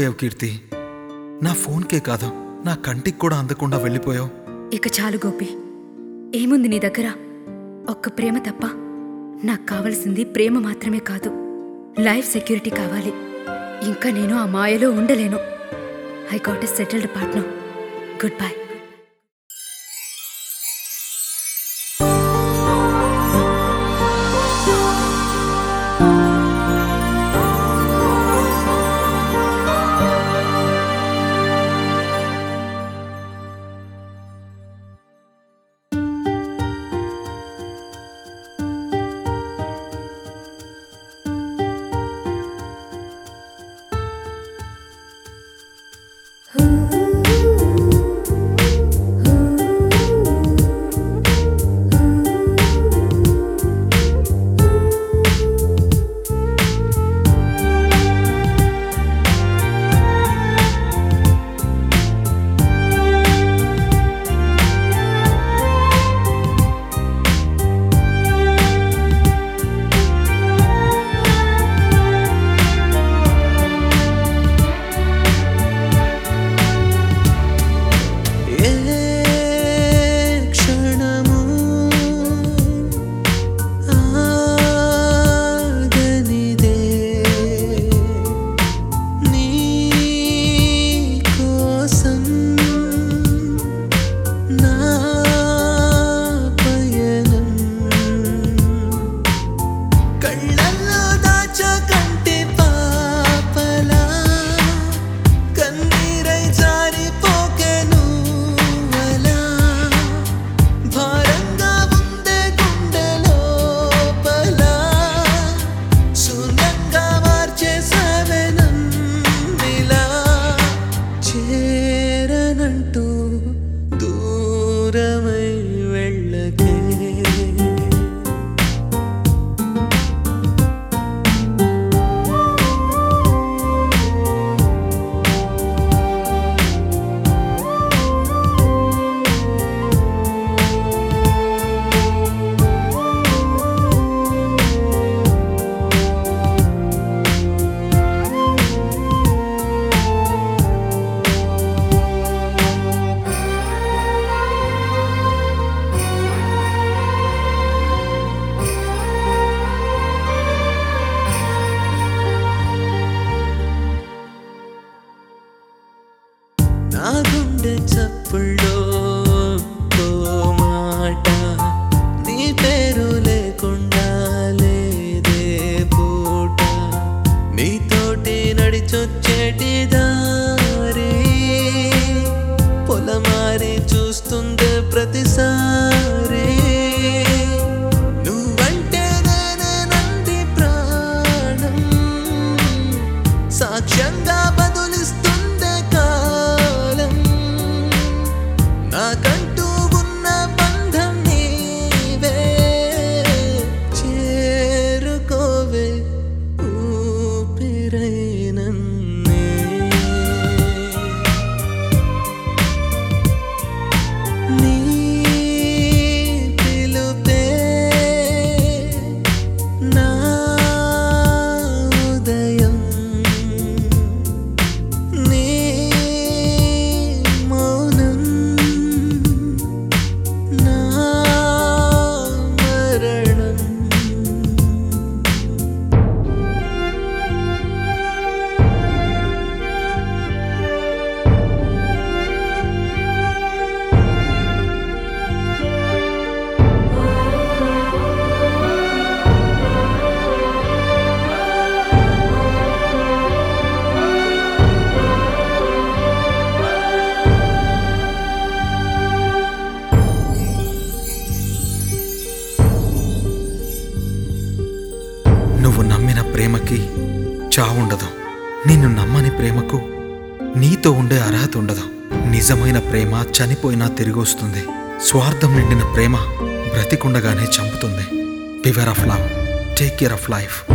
వెళ్ళిపోయావు కీర్తి నా ఫోన్కే కాదు నా కంటికి కూడా అందకుండా వెళ్ళిపోయావు ఇక చాలు గోపి ఏముంది నీ దగ్గర ఒక్క ప్రేమ తప్ప నాకు కావలసింది ప్రేమ మాత్రమే కాదు లైఫ్ సెక్యూరిటీ కావాలి ఇంకా నేను ఆ మాయలో ఉండలేను I got a settled partner goodbye ఏ క్షణము ఆగనిదే నీ కోసం నా పయనం కళ్ళల్లో దాచకంటి పాపలా కన్నీరై జారిపోకెను అలా భారంగా ఉందే గుండె లోపల శూన్యంగా మార్చేసావే నన్నిలా చేరనంటూ దూరమై వెళ్ళకే నా గుండె చప్పుల్లో ఓ మాట నీ పేరు లేకుండా లేదే పూట నీతోటి నడిచొచ్చేటి దారి పొలమారి చూస్తుందే ప్రతిసారి నువ్వంటే నేనే నంది ప్రాణం సాక్ష్యంగా బదులిస్తుందే కాలం నాకంటూ ఉన్న బంధం నీవే చేరుకోవే ఊపిరైనన్నే నీ పిలుపే నా ఉదయం నీ మౌనం నా మరణం నువ్వు నమ్మిన ప్రేమకి చావుండదు నిన్ను నమ్మని ప్రేమకు నీతో ఉండే అర్హత ఉండదు నిజమైన ప్రేమ చనిపోయినా తిరిగి వస్తుంది స్వార్థం నిండిన ప్రేమ బ్రతికుండగానే చంపుతుంది beware of love take care of life